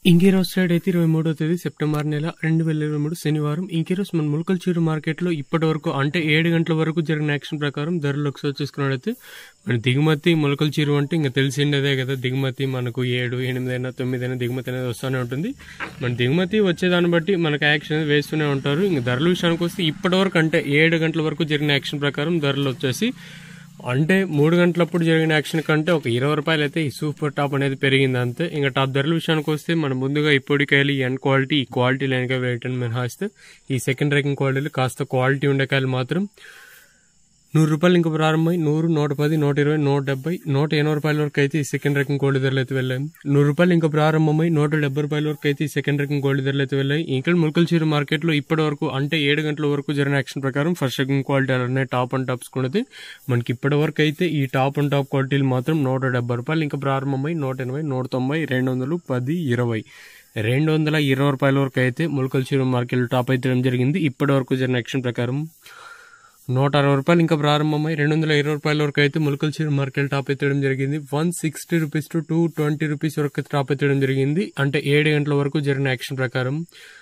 ఇంకీరోజు side అయితే ఇరవై మూడో తేదీ సెప్టెంబర్ నెల రెండు వేల ఇరవై మూడు శనివారం ఇంకీరోజు మన ములకల చీరు మార్కెట్లో ఇప్పటి వరకు అంటే ఏడు గంటల వరకు జరిగిన యాక్షన్ ప్రకారం ధరలు ఒకసారి చూసుకున్నట్టయితే మన దిగుమతి మొలకల చీరు అంటే ఇంకా తెలిసిండేదే కదా దిగుమతి మనకు ఏడు ఎనిమిది అయినా తొమ్మిది అయినా దిగుమతి అనేది వస్తూనే ఉంటుంది మన దిగుమతి వచ్చేదాన్ని బట్టి మనకు యాక్షన్ అనేది వేస్తూనే ఉంటారు ఇంకా ధరల విషయానికి వస్తే ఇప్పటి వరకు అంటే ఏడు గంటల వరకు జరిగిన యాక్షన్ ప్రకారం ధరలు వచ్చేసి అంటే మూడు గంటలప్పుడు జరిగిన యాక్షన్ కంటే ఒక ఇరవై రూపాయలు అయితే ఈ సూపర్ టాప్ అనేది పెరిగింది అంతే ఇంకా టాప్ ధరల విషయానికి వస్తే మనం ముందుగా ఇప్పటికాయలు ఈ ఎండ్ క్వాలిటీ ఈ క్వాలిటీ లైన్గా వేయటం మినహాయిస్తే ఈ సెకండ్ ర్యాంకింగ్ క్వాలిటీలు కాస్త క్వాలిటీ ఉండే కాయలు మాత్రం నూరు రూపాయలు ఇంకా ప్రారంభమై నూరు నూట పది నూట ఇరవై నూట డెబ్బై నూట ఎనభై రూపాయల వరకు అయితే ఈ సెకండ్ ర్యాంకింగ్ గోల్డ్ ధరలు అయితే వెళ్ళాయి నూరు రూపాయలు ఇంకా ప్రారంభమై నూట డెబ్బై రూపాయల వరకు అయితే ఈ సెకండ్ ర్యాంకింగ్ గోల్డ్ ధరలు అయితే వెళ్ళాయి ఇంకా ములకల చీర మార్కెట్లో ఇప్పటి వరకు అంటే ఏడు గంటల వరకు జరిగిన యాక్షన్ ప్రకారం ఫస్ట్ ర్యాంకింగ్ క్వాలిటీ అలానే టాప్ అండ్ టాప్స్ కూడా మనకి ఇప్పటి వరకు అయితే ఈ టాప్ అండ్ టాప్ క్వాలిటీలు మాత్రం నూట డెబ్బై రూపాయలు ఇంకా ప్రారంభమై నూట ఎనభై నూట తొంభై రెండు వందలు పది ఇరవై రెండు వందల ఇరవై రూపాయల వరకు అయితే ములకల చీర మార్కెట్ టాప్ అయితే జరిగింది ఇప్పటి వరకు జరిగిన యాక్షన్ ప్రకారం నూట అరవై రూపాయలు ఇంకా ప్రారంభమై రెండు వందల ఇరవై రూపాయల వరకు అయితే ములకల చీర మార్కెట్ టాప్ ఎత్తడం జరిగింది one sixty rupees to two twenty rupees వరకు టాప్ ఎత్తడం జరిగింది అంటే ఏడు గంటల వరకు జరిగిన యాక్షన్ ప్రకారం